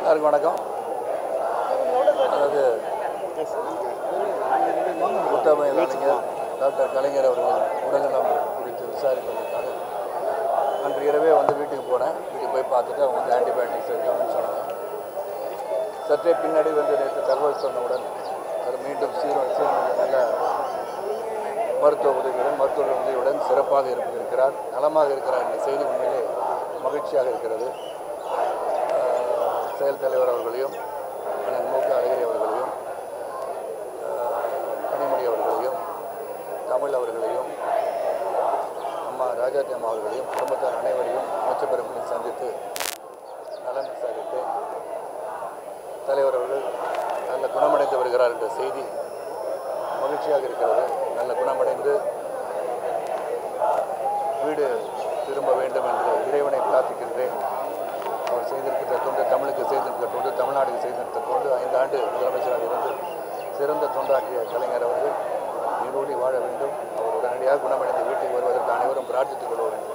எல்லாருக்கும் வணக்கம் அதாவது முத்தமிழ் அறிஞர் டாக்டர் கலைஞர் அவர்கள் உடல்நலம் குறித்து விசாரிப்பதற்காக அன்று இரவே வந்து வீட்டுக்கு போனேன் வீட்டுக்கு போய் பார்த்துட்டு அவங்க வந்து ஆன்டிபயோட்டிக்ஸ் இருக்காங்கன்னு சொன்னாங்க சற்றே பின்னாடி வந்து நேற்று தகவல் சொன்னவுடன் அவர் மீண்டும் சீரோ சீர்மிகு நல்ல மருத்துவ உதவியுடன் மருத்துவ உதவியுடன் சிறப்பாக இருப்ப- இருக்கிறார் நலமாக இருக்கிறார் என்ற செய்தி உண்மையிலே மகிழ்ச்சியாக இருக்கிறது ஆஹ் செயல் தலைவர் அவர்களையும் அண்ணன் மு க அழகிரி அவர்களையும் ஆஹ் கனிமொழி அவர்களையும் தமிழ் அவர்களையும் அம்மா ராஜாத்தி அம்மா அவர்களையும் குடும்பத்தார் அனைவரையும் அமைச்சர் பெருமனை சந்தித்து நலன் விசாரித்தேன் தலைவர் அவர்கள் நல்ல குணமடைந்து வருகிறார் என்ற செய்தி மகிழ்ச்சியாக இருக்கிறது நல்ல குணமடைந்து வீடு திரும்ப வேண்டும் என்று இறைவனை பிரார்த்திக்கின்றேன் அவர் செய்திருக்கிற தொண்டு தமிழுக்கு செய்திருக்கிற தொண்டு தமிழ்நாடுக்கு செய்திருக்கிற தொண்டு ஐந்து ஆண்டு முதலமைச்சராக இருந்து சிறந்த தொண்டாற்றிய கலைஞர் அவர்கள் நீடூடி வாழ வேண்டும் அவர் உடனடியாக குணமடைந்து வீட்டுக்கு வருவதற்கு அனைவரும் பிரார்த்தித்துக் கொள்ள வேண்டும்